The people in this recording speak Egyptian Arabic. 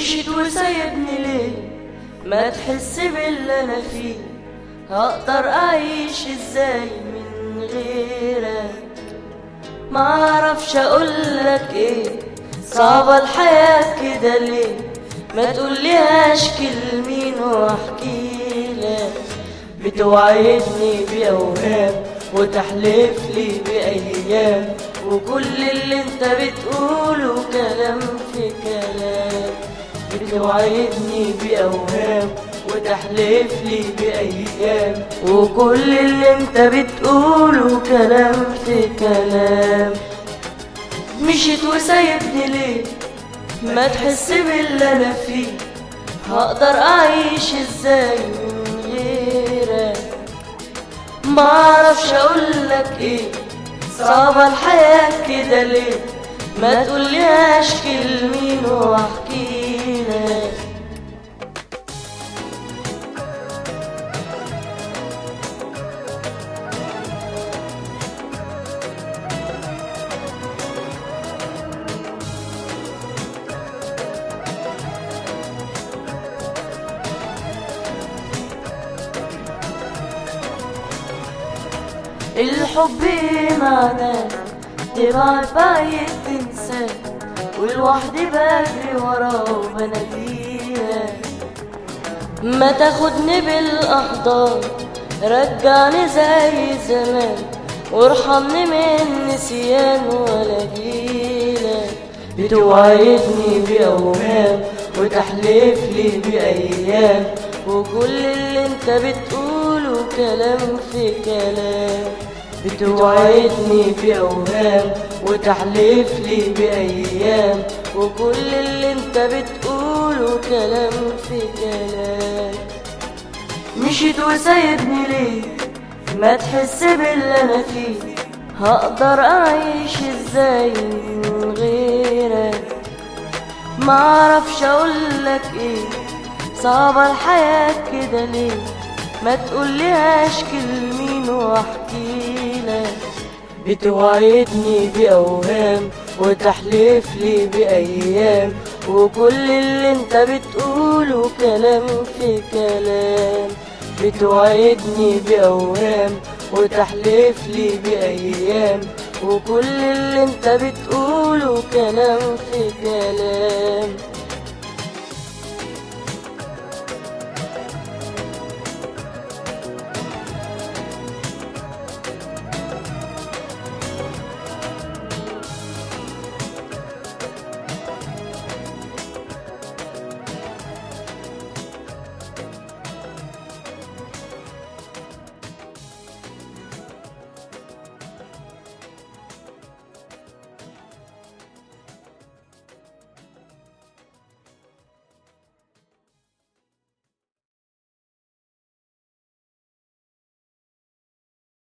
مشيت وسايبني ليه ما تحس باللي انا فيه هقدر اعيش ازاي من غيرك ما اعرفش اقولك ايه صعبة الحياة كده ليه ما تقوليهاش كلمين واحكي لك بتوعدني بأوهام وتحلف لي بأيام وكل اللي انت بتقوله كلام في كلام بتوعدني بأوهام وتحلف لي بأيام وكل اللي انت بتقوله كلام في كلام مشيت وسايبني ليه ما تحس باللي انا فيه هقدر اعيش ازاي من غيرك ما اعرفش اقولك ايه صعبة الحياة كده ليه ما تقوليهاش كلمين واحكي لك الحب معناه تبعد بعيد تنساه ولوحدي بجري وراه وبناديها ما تاخدني بالاحضان رجعني زي زمان وارحمني من نسيان ولا جيلك بتوعدني بأوهام وتحلف لي بأيام وكل اللي انت بتقوله كلام في كلام بتوعدني بأوهام وتحلف لي بأيام وكل اللي انت بتقوله كلام في كلام مشيت وسايبني ليه ما تحس باللي انا فيه هقدر اعيش ازاي من غيرك ما اعرفش اقولك ايه صعبة الحياة كده ليه ما تقوليهاش كلمين واحكي لك بتوعدني بأوهام وتحلف لي بأيام وكل اللي انت بتقوله كلام في كلام بتوعدني بأوهام وتحلف لي بأيام وكل اللي انت بتقوله كلام في كلام